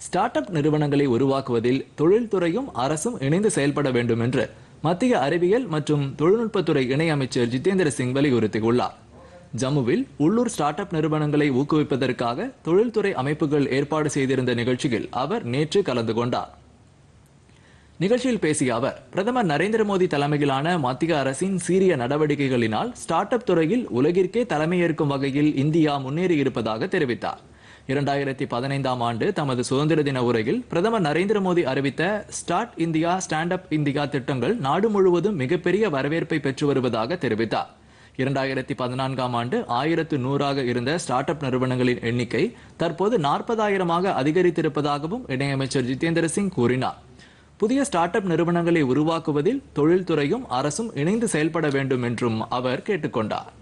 start up நிறுவனங்களை உருவாக்குவதில் தொழில்துறையும் அரசும் இணைந்து செயல்பட வேண்டும் என்று மத்திய அறிவியல் மற்றும் தொழில்நுட்பத்துறை இணையமைச்சர் ஜிதேந்திர சிங் வலியுறுத்தியுள்ளார் ஜம்முவில் உள்ளூர் ஸ்டார்ட் அப் நிறுவனங்களை ஊக்குவிப்பதற்காக தொழில்துறை அமைப்புகள் ஏற்பாடு செய்திருந்த நிகழ்ச்சியில் அவர் நேற்று கலந்து கொண்டார் நிகழ்ச்சியில் பேசிய அவர் பிரதமர் நரேந்திர மோடி தலைமையிலான மத்திய அரசின் சீரிய நடவடிக்கைகளினால் ஸ்டார்ட் அப் துறையில் உலகிற்கே தலைமையேற்கும் வகையில் இந்தியா முன்னேறி இருப்பதாக தெரிவித்தார் இரண்டாயிரத்தி பதினைந்தாம் ஆண்டு தமது சுதந்திர தின உரையில் பிரதமர் நரேந்திர மோடி அறிவித்த start India stand up India திட்டங்கள் நாடு முழுவதும் மிகப்பெரிய வரவேற்பை பெற்று வருவதாக தெரிவித்தார் இரண்டாயிரத்தி பதினான்காம் ஆண்டு ஆயிரத்து நூறாக இருந்த ஸ்டார்ட் அப் நிறுவனங்களின் எண்ணிக்கை தற்போது நாற்பதாயிரமாக அதிகரித்திருப்பதாகவும் இணையமைச்சர் ஜிதேந்திர சிங் கூறினார் புதிய ஸ்டார்ட் அப் நிறுவனங்களை உருவாக்குவதில் தொழில்துறையும் அரசும் இணைந்து செயல்பட வேண்டும் என்றும் அவர் கேட்டுக்கொண்டார்